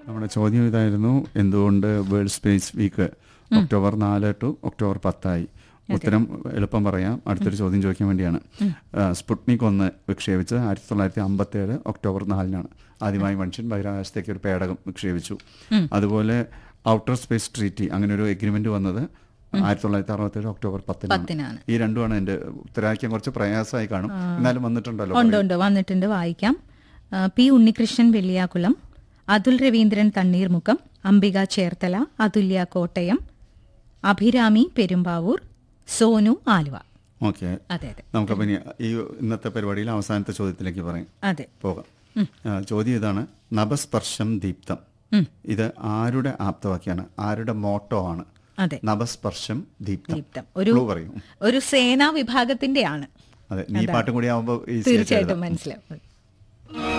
നമ്മുടെ ചോദ്യം ഇതായിരുന്നു എന്തുകൊണ്ട് വേൾഡ് സ്പേസ് വീക്ക് ഒക്ടോബർ നാല് ടു ഒക്ടോബർ പത്തായി ഉത്തരം എളുപ്പം പറയാം അടുത്തൊരു ചോദ്യം ചോദിക്കാൻ വേണ്ടിയാണ് ആ, സ്പുട്നിക് ഒന്ന് വിക്ഷേപിച്ചത് ആയിരത്തി തൊള്ളായിരത്തി അമ്പത്തി ഏഴ് ഒക്ടോബർ നാലിനാണ് ആദ്യമായി മനുഷ്യൻ ബഹിരാകാശത്തേക്ക് ഒരു പേടകം വിക്ഷേപിച്ചു അതുപോലെ ഔട്ടർ സ്പേസ് ട്രീറ്റി അങ്ങനെ ഒരു എഗ്രിമെന്റ് വന്നത് ആയിരത്തി തൊള്ളായിരത്തി അറുപത്തി ഏഴ് ഒക്ടോബർ പത്തിനാണ് പത്തിനാണ് ഈ രണ്ടുമാണ് എൻ്റെ ഉത്തരവാക്യം കുറച്ച് പ്രയാസമായി കാണും എന്നാലും വന്നിട്ടുണ്ടല്ലോ ഉണ്ട് ഉണ്ട് വന്നിട്ടുണ്ട് വായിക്കാം ആ, പി ഉണ്ണികൃഷ്ണൻ വെള്ളിയാകുളം അതുൽ രവീന്ദ്രൻ തണ്ണീർമുഖം അംബിക ചേർത്തല അതുല്യ കോട്ടയം അഭിരാമി പെരുമ്പാവൂർ സോനു ആലുവ ഓക്കെ അതെ അതെ നമുക്കപ്പോൾ ഇനി ഈ ഇന്നത്തെ പരിപാടിയിൽ അവസാനത്തെ ചോദ്യത്തിലേക്ക് പറയാം അതെ പോകാം ആ, ചോദ്യം ഇതാണ് നഭസ്പർശം ദീപ്തം ഇത് ആരുടെ ആപ്തവാക്യാണ് ആരുടെ മോട്ടോ ആണ് അതെ നഭസ്പർശം ദീപ്തം ദീപ്തം ഒരു Clue പറയൂ ഒരു സേനാ വിഭാഗത്തിന്റെ ആണ് അതെ നീ പാട്ടും കൂടി ആവുമ്പോൾ തീർച്ചയായിട്ടും മനസ്സിലാവും